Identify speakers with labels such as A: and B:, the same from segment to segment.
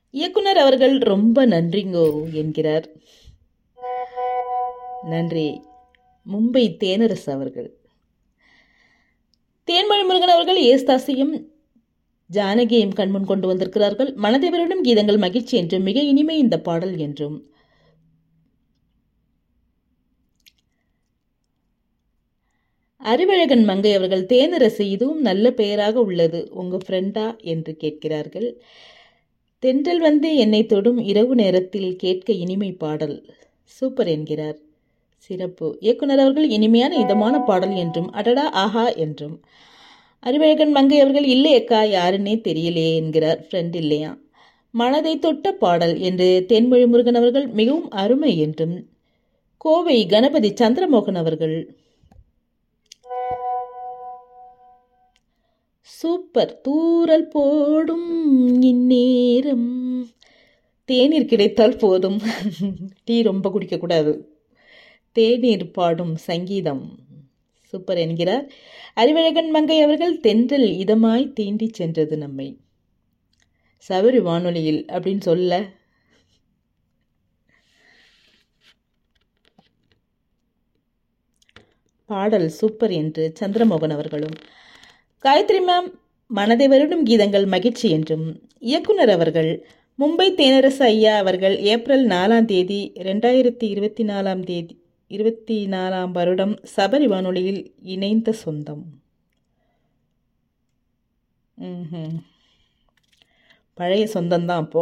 A: இயக்குனர் அவர்கள் ரொம்ப நன்றிங்கோ என்கிறார் நன்றி மும்பை தேனரசு அவர்கள் தேன்மொழி முருகன் அவர்கள் ஏஸ்தாசியும் ஜானகியும் கண்முன் கொண்டு வந்திருக்கிறார்கள் மனதேவரிடம் கீதங்கள் மகிழ்ச்சி என்றும் மிக இனிமை இந்த பாடல் என்றும் அறிவழகன் மங்கை அவர்கள் தேனரசு இதுவும் நல்ல பெயராக உள்ளது உங்க ஃப்ரெண்டா என்று கேட்கிறார்கள் தென்றல் வந்து என்னை தொடும் இரவு நேரத்தில் கேட்க இனிமை பாடல் சூப்பர் என்கிறார் சிறப்பு இயக்குனர் அவர்கள் இனிமையான இதமான பாடல் என்றும் அடடா ஆஹா என்றும் அறிவழகன் மங்கை அவர்கள் இல்லை அக்கா யாருன்னே தெரியலையே என்கிறார் ஃப்ரெண்ட் இல்லையா மனதை தொட்ட பாடல் என்று தென்மொழி முருகன் அவர்கள் மிகவும் அருமை என்றும் கோவை கணபதி சந்திரமோகன் அவர்கள் சூப்பர் தூரல் போடும் இந்நேரம் தேநீர் கிடைத்தால் போதும் டீ ரொம்ப குடிக்கக்கூடாது தேநீர் பாடும் சங்கீதம் சூப்பர் என்கிறார் அறிவழகன் மங்கை அவர்கள் தென்றல் இதமாய் தீண்டி சென்றது நம்மை சபரி வானொலியில் அப்படின்னு சொல்ல பாடல் சூப்பர் என்று சந்திரமோகன் அவர்களும் காயத்ரி மேம் மனதை வருடும் கீதங்கள் மகிழ்ச்சி என்றும் இயக்குனர் அவர்கள் மும்பை தேனரசு ஐயா அவர்கள் ஏப்ரல் நாலாம் தேதி ரெண்டாயிரத்தி இருபத்தி நாலாம் தேதி இருபத்தி நாலாம் வருடம் சபரி வானொலியில் இணைந்த சொந்தம் ம்ஹும். பழைய சொந்தம்தான் அப்போ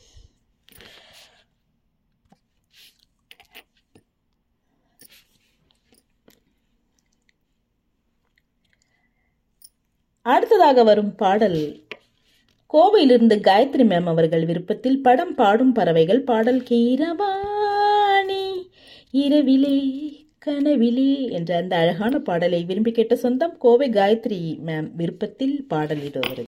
A: அடுத்ததாக வரும் பாடல் கோவையிலிருந்து காயத்ரி மேம் அவர்கள் விருப்பத்தில் படம் பாடும் பறவைகள் பாடல் கீரவாணி இரவிலே கனவிலே என்ற அந்த அழகான பாடலை விரும்பி கேட்ட சொந்தம் கோவை காயத்ரி மேம் விருப்பத்தில் பாடல் இது வருகிறது